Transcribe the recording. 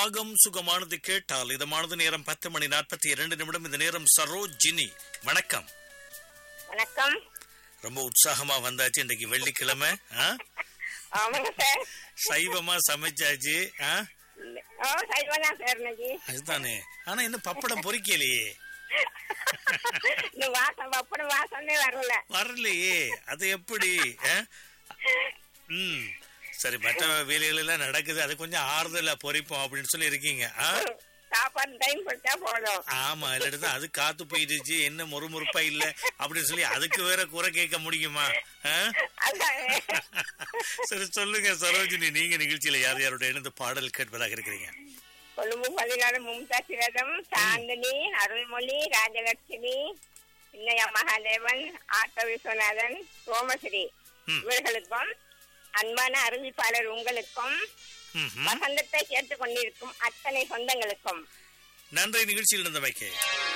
ராகம் சுகமானது கேட்டால் இதமானது நேரம் பத்து மணி நாற்பத்தி இரண்டு நிமிடம் இந்த நேரம் சரோஜினி வணக்கம் வணக்கம் ரொம்ப உற்சாகமா வந்தாச்சு இன்னைக்கு வெள்ளிக்கிழமை ஆ? ஆமாங்க சார் சைவமா சமைச்சாச்சு ஆ? ஓ சைவம் தான் சார் இன்னைக்கு அதுதானே ஆனா இன்னும் பப்படம் பொறிக்கலையே இந்த வாசம் பப்படம் வாசமே வரல வரலையே அது எப்படி ஆ? ம் சரி மற்ற வேலைகள் எல்லாம் நடக்குது அது கொஞ்சம் ஆறுதலா பொறிப்போம் அப்படின்னு சொல்லி இருக்கீங்க ஆ? சாப்பாடு டைம் கொடுத்தா போதும் ஆமா இல்லாட்டி தான் அது காத்து போயிடுச்சு என்ன முறுமுறுப்பா இல்ல அப்படின்னு சொல்லி அதுக்கு வேற குறை கேட்க முடியுமா ஆ? அதானே சரி சொல்லுங்க சரோஜினி நீங்க நிகழ்ச்சியில யார் யாரோட இணைந்து பாடல் கேட்பதாக இருக்கிறீங்க கொழும்பு பதினாலு மும்தாஜ் விரதம் சாந்தினி அருள்மொழி ராஜலட்சுமி சின்னையா மகாதேவன் ஆட்ட விஸ்வநாதன் சோமஸ்ரீ ம். இவர்களுக்கும் அன்பான அறிவிப்பாளர் உங்களுக்கும் ம்ஹும். வசந்தத்தை கேட்டுக் கொண்டிருக்கும் அத்தனை சொந்தங்களுக்கும் நன்றி நிகழ்ச்சியில் இருந்தமைக்கு